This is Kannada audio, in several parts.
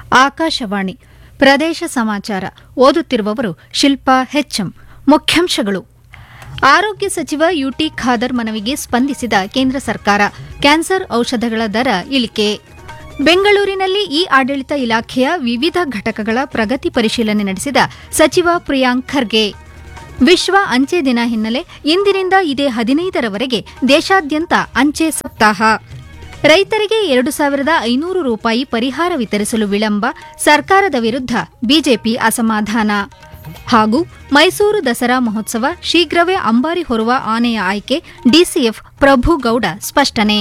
ಆಕಾಶವಾಣಿ ಪ್ರದೇಶ ಸಮಾಚಾರ ಓದುತ್ತಿರುವವರು ಶಿಲ್ಪಾ ಹೆಚ್ಎಂ ಮುಖ್ಯಾಂಶಗಳು ಆರೋಗ್ಯ ಸಚಿವ ಯುಟಿ ಖಾದರ್ ಮನವಿಗೆ ಸ್ಪಂದಿಸಿದ ಕೇಂದ್ರ ಸರ್ಕಾರ ಕ್ಯಾನ್ಸರ್ ಔಷಧಗಳ ದರ ಇಳಿಕೆ ಬೆಂಗಳೂರಿನಲ್ಲಿ ಇ ಆಡಳಿತ ಇಲಾಖೆಯ ವಿವಿಧ ಘಟಕಗಳ ಪ್ರಗತಿ ಪರಿಶೀಲನೆ ನಡೆಸಿದ ಸಚಿವ ಪ್ರಿಯಾಂಕ್ ಖರ್ಗೆ ವಿಶ್ವ ಅಂಚೆ ದಿನ ಹಿನ್ನೆಲೆ ಇಂದಿನಿಂದ ಇದೇ ಹದಿನೈದರವರೆಗೆ ದೇಶಾದ್ಯಂತ ಅಂಚೆ ಸಪ್ತಾಹ ರೈತರಿಗೆ ಎರಡು ಸಾವಿರದ ಐನೂರು ರೂಪಾಯಿ ಪರಿಹಾರ ವಿತರಿಸಲು ವಿಳಂಬ ಸರ್ಕಾರದ ವಿರುದ್ಧ ಬಿಜೆಪಿ ಅಸಮಾಧಾನ ಹಾಗೂ ಮೈಸೂರು ದಸರಾ ಮಹೋತ್ಸವ ಶೀಘ್ರವೇ ಅಂಬಾರಿ ಹೊರುವ ಆನೆಯ ಆಯ್ಕೆ ಡಿಸಿಎಫ್ ಪ್ರಭುಗೌಡ ಸ್ಪಷ್ಟನೆ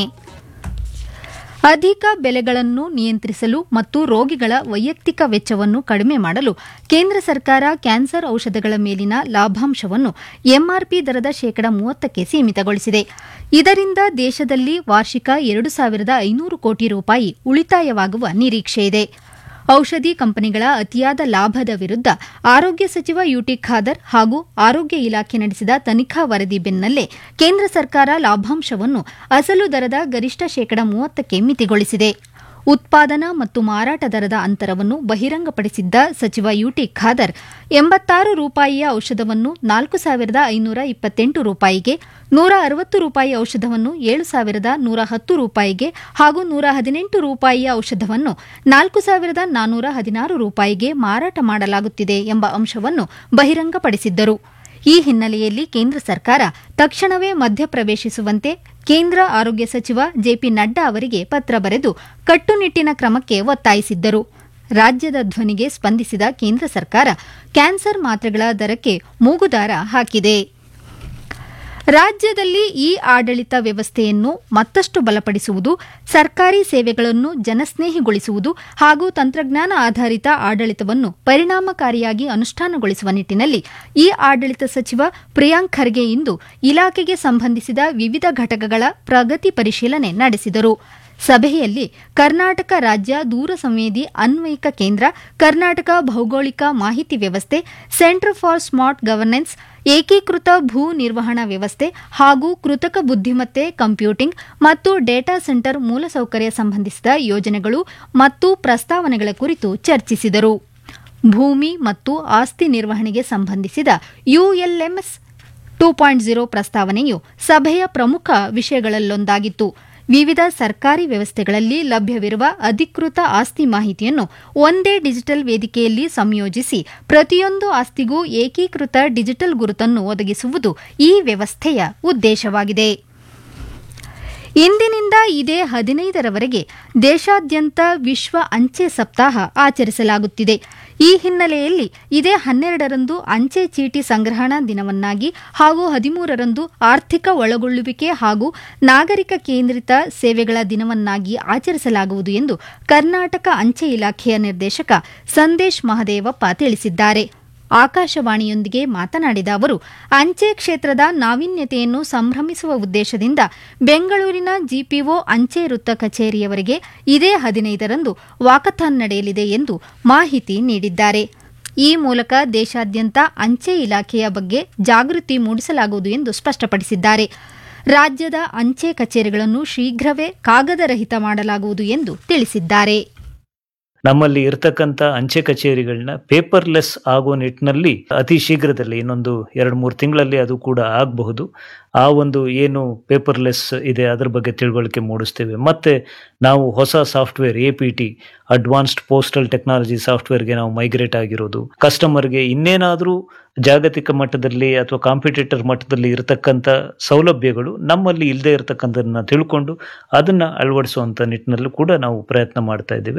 ಅಧಿಕ ಬೆಲೆಗಳನ್ನು ನಿಯಂತ್ರಿಸಲು ಮತ್ತು ರೋಗಿಗಳ ವೈಯಕ್ತಿಕ ವೆಚ್ಚವನ್ನು ಕಡಿಮೆ ಮಾಡಲು ಕೇಂದ್ರ ಸರ್ಕಾರ ಕ್ಯಾನ್ಸರ್ ಔಷಧಗಳ ಮೇಲಿನ ಲಾಭಾಂಶವನ್ನು ಎಂಆರ್ಪಿ ದರದ ಶೇಕಡ ಮೂವತ್ತಕ್ಕೆ ಸೀಮಿತಗೊಳಿಸಿದೆ ಇದರಿಂದ ದೇಶದಲ್ಲಿ ವಾರ್ಷಿಕ ಎರಡು ಸಾವಿರದ ಐನೂರು ಕೋಟಿ ರೂಪಾಯಿ ಉಳಿತಾಯವಾಗುವ ನಿರೀಕ್ಷೆಯಿದೆ ಔಷಧಿ ಕಂಪನಿಗಳ ಅತಿಯಾದ ಲಾಭದ ವಿರುದ್ಧ ಆರೋಗ್ಯ ಸಚಿವ ಯುಟಿ ಖಾದರ್ ಹಾಗೂ ಆರೋಗ್ಯ ಇಲಾಖೆ ನಡೆಸಿದ ತನಿಖಾ ವರದಿ ಬೆನ್ನಲ್ಲೇ ಕೇಂದ್ರ ಸರ್ಕಾರ ಲಾಭಾಂಶವನ್ನು ಅಸಲು ದರದ ಗರಿಷ್ಠ ಶೇಕಡ ಮೂವತ್ತಕ್ಕೆ ಮಿತಿಗೊಳಿಸಿದೆ ಉತ್ಪಾದನಾ ಮತ್ತು ಮಾರಾಟ ದರದ ಅಂತರವನ್ನು ಬಹಿರಂಗಪಡಿಸಿದ್ದ ಸಚಿವ ಯುಟಿ ಖಾದರ್ ಎಂಬತ್ತಾರು ರೂಪಾಯಿಯ ಔಷಧವನ್ನು ನಾಲ್ಕು ಸಾವಿರದ ಐನೂರ ಇಪ್ಪತ್ತೆಂಟು ರೂಪಾಯಿಗೆ ನೂರ ಅರವತ್ತು ರೂಪಾಯಿ ಔಷಧವನ್ನು ಏಳು ಸಾವಿರದ ನೂರ ಹತ್ತು ರೂಪಾಯಿಗೆ ಹಾಗೂ ನೂರ ಹದಿನೆಂಟು ರೂಪಾಯಿಯ ಔಷಧವನ್ನು ನಾಲ್ಕು ಸಾವಿರದ ನಾನ್ನೂರ ಹದಿನಾರು ರೂಪಾಯಿಗೆ ಮಾರಾಟ ಮಾಡಲಾಗುತ್ತಿದೆ ಎಂಬ ಅಂಶವನ್ನು ಬಹಿರಂಗಪಡಿಸಿದ್ದರು ಈ ಹಿನ್ನೆಲೆಯಲ್ಲಿ ಕೇಂದ್ರ ಸರ್ಕಾರ ತಕ್ಷಣವೇ ಮಧ್ಯಪ್ರವೇಶಿಸುವಂತೆ ಕೇಂದ್ರ ಆರೋಗ್ಯ ಸಚಿವ ಜೆಪಿ ನಡ್ಡಾ ಅವರಿಗೆ ಪತ್ರ ಬರೆದು ಕಟ್ಟುನಿಟ್ಟಿನ ಕ್ರಮಕ್ಕೆ ಒತ್ತಾಯಿಸಿದ್ದರು ರಾಜ್ಯದ ಧ್ವನಿಗೆ ಸ್ಪಂದಿಸಿದ ಕೇಂದ್ರ ಸರ್ಕಾರ ಕ್ಯಾನ್ಸರ್ ಮಾತ್ರೆಗಳ ದರಕ್ಕೆ ಮೂಗುದಾರ ಹಾಕಿದೆ ರಾಜ್ಯದಲ್ಲಿ ಇ ಆಡಳಿತ ವ್ಯವಸ್ಥೆಯನ್ನು ಮತ್ತಷ್ಟು ಬಲಪಡಿಸುವುದು ಸರ್ಕಾರಿ ಸೇವೆಗಳನ್ನು ಜನಸ್ನೇಹಿಗೊಳಿಸುವುದು ಹಾಗೂ ತಂತ್ರಜ್ಞಾನ ಆಧಾರಿತ ಆಡಳಿತವನ್ನು ಪರಿಣಾಮಕಾರಿಯಾಗಿ ಅನುಷ್ಠಾನಗೊಳಿಸುವ ನಿಟ್ಟಿನಲ್ಲಿ ಇ ಆಡಳಿತ ಸಚಿವ ಪ್ರಿಯಾಂಕ್ ಖರ್ಗೆ ಇಂದು ಇಲಾಖೆಗೆ ಸಂಬಂಧಿಸಿದ ವಿವಿಧ ಘಟಕಗಳ ಪ್ರಗತಿ ಪರಿಶೀಲನೆ ನಡೆಸಿದರು ಸಭೆಯಲ್ಲಿ ಕರ್ನಾಟಕ ರಾಜ್ಯ ದೂರ ಸಂವೇದಿ ಅನ್ವಯಿಕ ಕೇಂದ್ರ ಕರ್ನಾಟಕ ಭೌಗೋಳಿಕ ಮಾಹಿತಿ ವ್ಯವಸ್ಥೆ ಸೆಂಟರ್ ಫಾರ್ ಸ್ಮಾರ್ಟ್ ಗವರ್ನೆನ್ಸ್ ಏಕೀಕೃತ ಭೂ ನಿರ್ವಹಣಾ ವ್ಯವಸ್ಥೆ ಹಾಗೂ ಕೃತಕ ಬುದ್ದಿಮತ್ತೆ ಕಂಪ್ಯೂಟಿಂಗ್ ಮತ್ತು ಡೇಟಾ ಸೆಂಟರ್ ಮೂಲಸೌಕರ್ಯ ಸಂಬಂಧಿಸಿದ ಯೋಜನೆಗಳು ಮತ್ತು ಪ್ರಸ್ತಾವನೆಗಳ ಕುರಿತು ಚರ್ಚಿಸಿದರು ಭೂಮಿ ಮತ್ತು ಆಸ್ತಿ ನಿರ್ವಹಣೆಗೆ ಸಂಬಂಧಿಸಿದ ಯುಎಲ್ಎಂಎಸ್ ಟೂ ಪಾಯಿಂಟ್ ಝೀರೋ ಪ್ರಸ್ತಾವನೆಯು ಸಭೆಯ ಪ್ರಮುಖ ವಿಷಯಗಳಲ್ಲೊಂದಾಗಿತ್ತು ವಿವಿಧ ಸರ್ಕಾರಿ ವ್ಯವಸ್ಥೆಗಳಲ್ಲಿ ಲಭ್ಯವಿರುವ ಅಧಿಕೃತ ಆಸ್ತಿ ಮಾಹಿತಿಯನ್ನು ಒಂದೇ ಡಿಜಿಟಲ್ ವೇದಿಕೆಯಲ್ಲಿ ಸಂಯೋಜಿಸಿ ಪ್ರತಿಯೊಂದು ಆಸ್ತಿಗೂ ಏಕೀಕೃತ ಡಿಜಿಟಲ್ ಗುರುತನ್ನು ಒದಗಿಸುವುದು ಈ ವ್ಯವಸ್ಥೆಯ ಉದ್ದೇಶವಾಗಿದೆ ಇಂದಿನಿಂದ ಇದೇ ಹದಿನೈದರವರೆಗೆ ದೇಶಾದ್ಯಂತ ವಿಶ್ವ ಅಂಚೆ ಸಪ್ತಾಹ ಆಚರಿಸಲಾಗುತ್ತಿದೆ ಈ ಹಿನ್ನೆಲೆಯಲ್ಲಿ ಇದೇ ಹನ್ನೆರಡರಂದು ಅಂಚೆ ಚೀಟಿ ಸಂಗ್ರಹಣಾ ದಿನವನ್ನಾಗಿ ಹಾಗೂ ಹದಿಮೂರರಂದು ಆರ್ಥಿಕ ಒಳಗೊಳ್ಳುವಿಕೆ ಹಾಗೂ ನಾಗರಿಕ ಕೇಂದ್ರಿತ ಸೇವೆಗಳ ದಿನವನ್ನಾಗಿ ಆಚರಿಸಲಾಗುವುದು ಎಂದು ಕರ್ನಾಟಕ ಅಂಚೆ ಇಲಾಖೆಯ ನಿರ್ದೇಶಕ ಸಂದೇಶ್ ಮಹದೇವಪ್ಪ ತಿಳಿಸಿದ್ದಾರೆ ಆಕಾಶವಾಣಿಯೊಂದಿಗೆ ಮಾತನಾಡಿದ ಅವರು ಅಂಚೆ ಕ್ಷೇತ್ರದ ನಾವೀನ್ಯತೆಯನ್ನು ಸಂಭ್ರಮಿಸುವ ಉದ್ದೇಶದಿಂದ ಬೆಂಗಳೂರಿನ ಜಿಪಿಒ ಅಂಚೆ ವೃತ್ತ ಕಚೇರಿಯವರೆಗೆ ಇದೇ ಹದಿನೈದರಂದು ವಾಕಥಾನ್ ನಡೆಯಲಿದೆ ಎಂದು ಮಾಹಿತಿ ನೀಡಿದ್ದಾರೆ ಈ ಮೂಲಕ ದೇಶಾದ್ಯಂತ ಅಂಚೆ ಇಲಾಖೆಯ ಬಗ್ಗೆ ಜಾಗೃತಿ ಮೂಡಿಸಲಾಗುವುದು ಎಂದು ಸ್ಪಷ್ಟಪಡಿಸಿದ್ದಾರೆ ರಾಜ್ಯದ ಅಂಚೆ ಕಚೇರಿಗಳನ್ನು ಶೀಘ್ರವೇ ಕಾಗದರಹಿತ ಮಾಡಲಾಗುವುದು ಎಂದು ತಿಳಿಸಿದ್ದಾರೆ ನಮ್ಮಲ್ಲಿ ಇರತಕ್ಕಂಥ ಅಂಚೆ ಕಚೇರಿಗಳನ್ನ ಪೇಪರ್ಲೆಸ್ ಆಗೋ ನಿಟ್ಟಿನಲ್ಲಿ ಅತಿ ಶೀಘ್ರದಲ್ಲಿ ಇನ್ನೊಂದು ಎರಡು ಮೂರು ತಿಂಗಳಲ್ಲಿ ಅದು ಕೂಡ ಆಗಬಹುದು ಆ ಒಂದು ಏನು ಪೇಪರ್ಲೆಸ್ ಇದೆ ಅದ್ರ ಬಗ್ಗೆ ತಿಳುವಳಿಕೆ ಮೂಡಿಸ್ತೇವೆ ಮತ್ತೆ ನಾವು ಹೊಸ software A P T advanced postal technology ಸಾಫ್ಟ್ವೇರ್ಗೆ ನಾವು ಮೈಗ್ರೇಟ್ ಆಗಿರೋದು ಕಸ್ಟಮರ್ಗೆ ಇನ್ನೇನಾದರೂ ಜಾಗತಿಕ ಮಟ್ಟದಲ್ಲಿ ಅಥವಾ ಕಾಂಪಿಟೇಟರ್ ಮಟ್ಟದಲ್ಲಿ ಇರತಕ್ಕಂಥ ಸೌಲಭ್ಯಗಳು ನಮ್ಮಲ್ಲಿ ಇಲ್ಲದೆ ಇರತಕ್ಕಂಥದನ್ನ ತಿಳ್ಕೊಂಡು ಅದನ್ನ ಅಳವಡಿಸುವಂತ ನಿಟ್ಟಿನಲ್ಲೂ ಕೂಡ ನಾವು ಪ್ರಯತ್ನ ಮಾಡ್ತಾ ಇದ್ದೇವೆ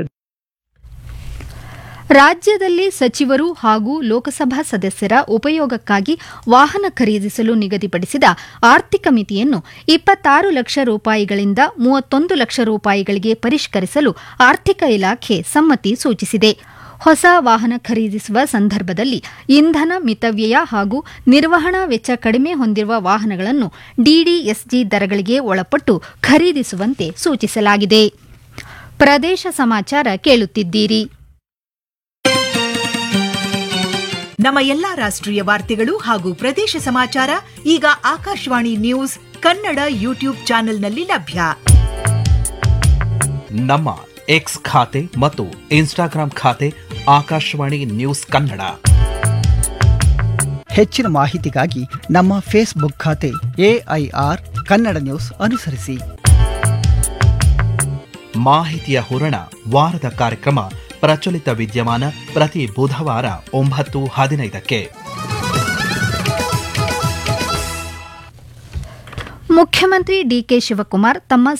ರಾಜ್ಯದಲ್ಲಿ ಸಚಿವರು ಹಾಗೂ ಲೋಕಸಭಾ ಸದಸ್ಯರ ಉಪಯೋಗಕ್ಕಾಗಿ ವಾಹನ ಖರೀದಿಸಲು ನಿಗದಿಪಡಿಸಿದ ಆರ್ಥಿಕ ಮಿತಿಯನ್ನು ಇಪ್ಪತ್ತಾರು ಲಕ್ಷ ರೂಪಾಯಿಗಳಿಂದ ಮೂವತ್ತೊಂದು ಲಕ್ಷ ರೂಪಾಯಿಗಳಿಗೆ ಪರಿಷ್ಕರಿಸಲು ಆರ್ಥಿಕ ಇಲಾಖೆ ಸಮ್ಮತಿ ಸೂಚಿಸಿದೆ ಹೊಸ ವಾಹನ ಖರೀದಿಸುವ ಸಂದರ್ಭದಲ್ಲಿ ಇಂಧನ ಮಿತವ್ಯಯ ಹಾಗೂ ನಿರ್ವಹಣಾ ವೆಚ್ಚ ಕಡಿಮೆ ಹೊಂದಿರುವ ವಾಹನಗಳನ್ನು ಡಿಡಿಎಸ್ಜಿ ದರಗಳಿಗೆ ಒಳಪಟ್ಟು ಖರೀದಿಸುವಂತೆ ಸೂಚಿಸಲಾಗಿದೆ ಪ್ರದೇಶ ಸಮಾಚಾರ ಕೇಳುತ್ತಿದ್ದೀರಿ ನಮ್ಮ ಎಲ್ಲಾ ರಾಷ್ಟ್ರೀಯ ವಾರ್ತೆಗಳು ಹಾಗೂ ಪ್ರದೇಶ ಸಮಾಚಾರ ಈಗ ಆಕಾಶವಾಣಿ ನ್ಯೂಸ್ ಕನ್ನಡ ಯೂಟ್ಯೂಬ್ ಚಾನೆಲ್ನಲ್ಲಿ ಲಭ್ಯ ನಮ್ಮ ಎಕ್ಸ್ ಖಾತೆ ಮತ್ತು ಇನ್ಸ್ಟಾಗ್ರಾಂ ಖಾತೆ ಆಕಾಶವಾಣಿ ನ್ಯೂಸ್ ಕನ್ನಡ ಹೆಚ್ಚಿನ ಮಾಹಿತಿಗಾಗಿ ನಮ್ಮ ಫೇಸ್ಬುಕ್ ಖಾತೆ ಎಐಆರ್ ಕನ್ನಡ ನ್ಯೂಸ್ ಅನುಸರಿಸಿ ಮಾಹಿತಿಯ ಹೂರಣ ವಾರದ ಕಾರ್ಯಕ್ರಮ ಪ್ರಚಲಿತ ವಿದ್ಯಮಾನ ಪ್ರತಿ ಬುಧವಾರ ಒಂಬತ್ತು ಹದಿನೈದಕ್ಕೆ ಮುಖ್ಯಮಂತ್ರಿ ಡಿಕೆ ಶಿವಕುಮಾರ್ ತಮ್ಮ